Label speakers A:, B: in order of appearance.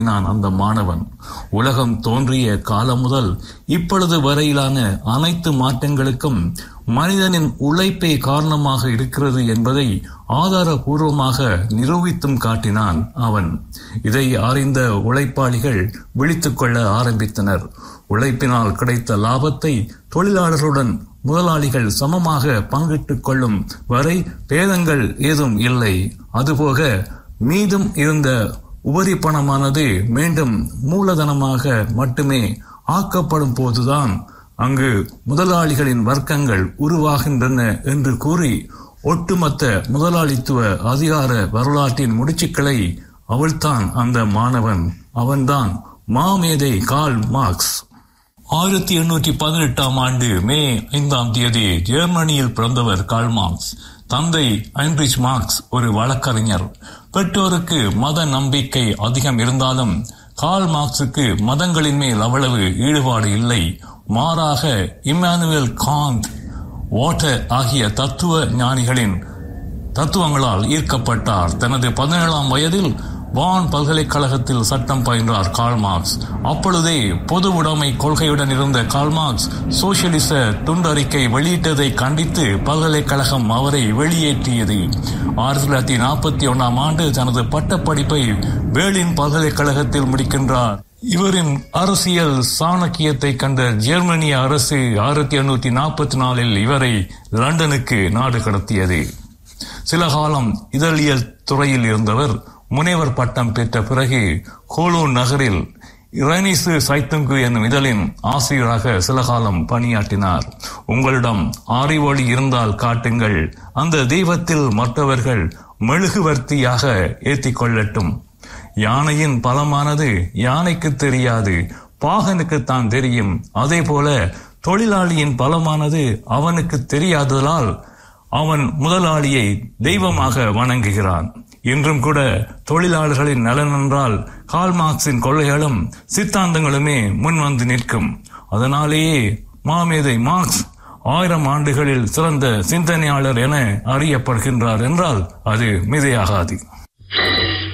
A: நான் அந்த மாணவன் உலகம் தோன்றிய காலம் முதல் இப்பொழுது வரையிலான அனைத்து மாற்றங்களுக்கும் மனிதனின் உழைப்பே காரணமாக இருக்கிறது என்பதை ஆதாரபூர்வமாக நிரூபித்தும் காட்டினான் அவன் இதை அறிந்த உழைப்பாளிகள் விழித்துக் கொள்ள ஆரம்பித்தனர் உழைப்பினால் கிடைத்த லாபத்தை தொழிலாளர்களுடன் முதலாளிகள் சமமாக பங்கிட்டுக் கொள்ளும் வரை பேதங்கள் ஏதும் இல்லை அதுபோக மீதம் இருந்த உபரி பணமானது மீண்டும் மூலதனமாக மட்டுமே ஆக்கப்படும் போதுதான் அங்கு முதலாளிகளின் வர்க்கங்கள் உருவாகின்றன என்று கூறி ஒட்டுமொத்த முதலாளித்துவ அதிகார வரலாற்றின் முடிச்சுக்களை அவள்தான் அந்த மாணவன் அவன்தான் மாமேதை கால் மார்க்ஸ் ஆயிரத்தி எண்ணூற்றி பதினெட்டாம் ஆண்டு மே ஐந்தாம் தேதி ஜெர்மனியில் பிறந்தவர் கால் மார்க்ஸ் தந்தை ஐன்ரிச் மார்க்ஸ் ஒரு வழக்கறிஞர் பெற்றோருக்கு மத நம்பிக்கை அதிகம் இருந்தாலும் கால் மார்க்ஸுக்கு மதங்களின் மேல் அவ்வளவு ஈடுபாடு இல்லை மாறாக இம்மானுவேல் காந்த் வாட்டர் ஆகிய தத்துவ ஞானிகளின் தத்துவங்களால் ஈர்க்கப்பட்டார் தனது பதினேழாம் வயதில் வான் பல்கலைக்கழகத்தில் சட்டம் பயின்றார் கால்மார்க்ஸ் அப்பொழுதே பொது உடைமை கொள்கையுடன் இருந்த கால்மார்க்ஸ் சோசியலிச துண்டறிக்கை வெளியிட்டதை கண்டித்து பல்கலைக்கழகம் அவரை வெளியேற்றியது ஆயிரத்தி தொள்ளாயிரத்தி நாற்பத்தி ஒன்னாம் ஆண்டு தனது பட்டப்படிப்பை பேர்லின் பல்கலைக்கழகத்தில் முடிக்கின்றார் இவரின் அரசியல் சாணக்கியத்தை கண்ட ஜெர்மனிய அரசு ஆயிரத்தி எண்ணூத்தி நாற்பத்தி நாலில் இவரை லண்டனுக்கு நாடு கடத்தியது சில காலம் இதழியல் துறையில் இருந்தவர் முனைவர் பட்டம் பெற்ற பிறகு கோலூன் நகரில் இரணிசு சைத்துங்கு என்னும் இதழின் ஆசிரியராக சில காலம் பணியாற்றினார் உங்களிடம் அறிவொளி இருந்தால் காட்டுங்கள் அந்த தெய்வத்தில் மற்றவர்கள் மெழுகுவர்த்தியாக ஏற்றிக் கொள்ளட்டும் யானையின் பலமானது யானைக்கு தெரியாது பாகனுக்குத்தான் தெரியும் அதே போல தொழிலாளியின் பலமானது அவனுக்கு தெரியாததால் அவன் முதலாளியை தெய்வமாக வணங்குகிறான் இன்றும் கூட தொழிலாளர்களின் நலன் என்றால் கால்மார்க்சின் கொள்கைகளும் சித்தாந்தங்களுமே முன்வந்து நிற்கும் அதனாலேயே மாமேதை மார்க்ஸ் ஆயிரம் ஆண்டுகளில் சிறந்த சிந்தனையாளர் என அறியப்படுகின்றார் என்றால் அது மிதையாகாது